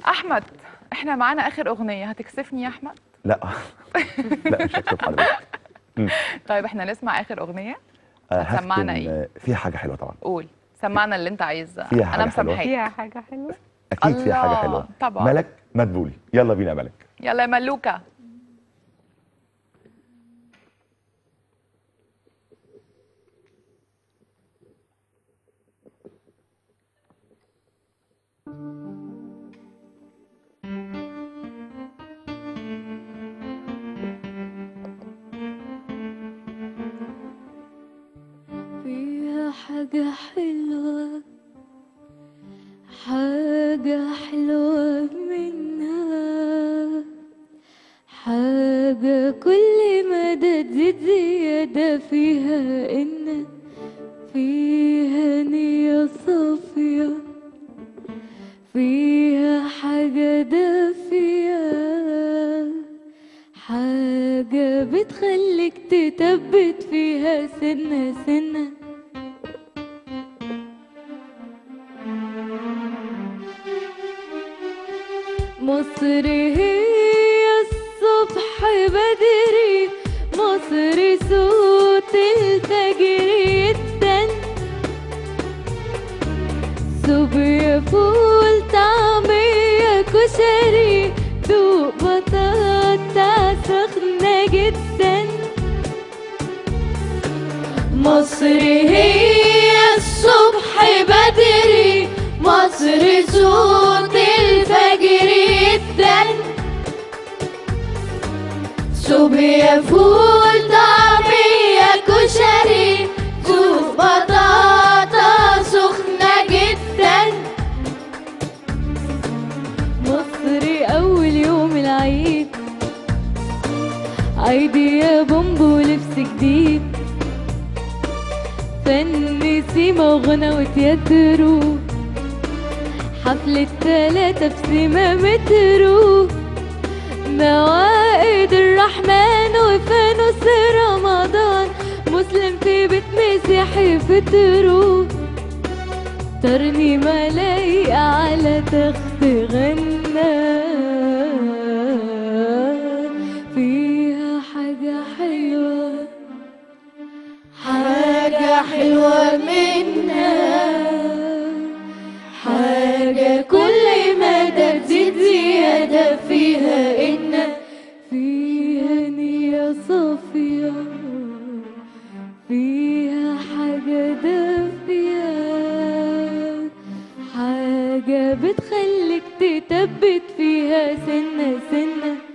احمد احنا معانا اخر اغنيه هتكسفني يا احمد لا لا مش هكتب حضرتك طيب احنا نسمع اخر اغنيه آه، هتسمعنا هختم، إيه؟ آه، فيها حاجه حلوه طبعا قول سمعنا اللي انت عايز فيها انا حاجة حلوة. مسامحاك فيها حاجة حلوة اكيد فيها حاجه الله، حلوه طبعا. ملك مدبولي يلا بينا يا ملك يلا يا ملوكه فيها حاجة حلوة حاجة حلوة منها حاجة كل مدى تزيد زيادة فيها إن فيها نية صافية فيها حاجة دافية حاجة بتخليك تثبت فيها سنة سنة مصر هي الصبح بدري مصر صوت الفجر يدن صوبيا فول طعمية كشري دوق بطاطا سخنة جدا مصر هي الصبح بدري مصر صوت الفجر يدن صوبيا فول طعمية كشري سوق بطاطا سخنة جدا مصري أول يوم العيد عيدي يا بومبو ولبس جديد فن سيما وغنى وتياترو حفلة تلاتة في سيما مترو موائد الرحمن وفانوس رمضان مسلم في بيت مسيحي فطروا ترنيمة لايقة على تخت غنى فيها حاجة حلوة حاجة حلوة منها حاجة كل مدى تزيد زيادة فيها إن فيها نية صافية فيها حاجة دافية حاجة بتخليك تثبت فيها سنة سنة